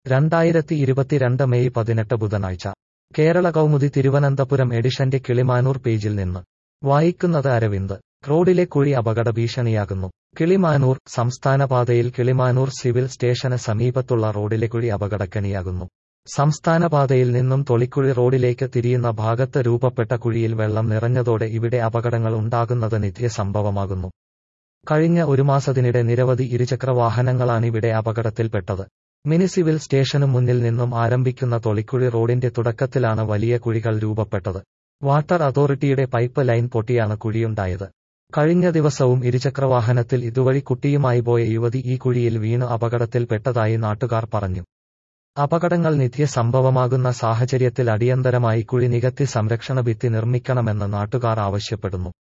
രണ്ടായിരത്തി ഇരുപത്തിരണ്ട് മെയ് പതിനെട്ട് ബുധനാഴ്ച കേരള കൗമുദി തിരുവനന്തപുരം എഡിഷന്റെ കിളിമാനൂർ പേജിൽ നിന്ന് വായിക്കുന്നത് അരവിന്ദ് റോഡിലെ കുഴി അപകട ഭീഷണിയാകുന്നു കിളിമാനൂർ സംസ്ഥാനപാതയിൽ കിളിമാനൂർ സിവിൽ സ്റ്റേഷന് സമീപത്തുള്ള റോഡിലെ കുഴി അപകടക്കണിയാകുന്നു സംസ്ഥാനപാതയിൽ നിന്നും തൊളിക്കുഴി റോഡിലേക്ക് തിരിയുന്ന ഭാഗത്ത് രൂപപ്പെട്ട കുഴിയിൽ വെള്ളം നിറഞ്ഞതോടെ ഇവിടെ അപകടങ്ങൾ ഉണ്ടാകുന്നത് നിത്യസംഭവമാകുന്നു കഴിഞ്ഞ ഒരു മാസത്തിനിടെ നിരവധി ഇരുചക്ര വാഹനങ്ങളാണിവിടെ അപകടത്തിൽപ്പെട്ടത് മിനി സിവിൽ സ്റ്റേഷനു മുന്നിൽ നിന്നും ആരംഭിക്കുന്ന തൊളിക്കുഴി റോഡിന്റെ തുടക്കത്തിലാണ് വലിയ കുഴികൾ രൂപപ്പെട്ടത് വാട്ടർ അതോറിറ്റിയുടെ പൈപ്പ് ലൈൻ പൊട്ടിയാണ് കുഴിയുണ്ടായത് കഴിഞ്ഞ ദിവസവും ഇരുചക്രവാഹനത്തിൽ ഇതുവഴി കുട്ടിയുമായി പോയ യുവതി ഈ കുഴിയിൽ വീണു അപകടത്തിൽപ്പെട്ടതായി നാട്ടുകാർ പറഞ്ഞു അപകടങ്ങൾ നിത്യസംഭവമാകുന്ന സാഹചര്യത്തിൽ അടിയന്തരമായി കുഴി നികത്തി സംരക്ഷണ ഭിത്തി നിർമ്മിക്കണമെന്ന് നാട്ടുകാർ ആവശ്യപ്പെടുന്നു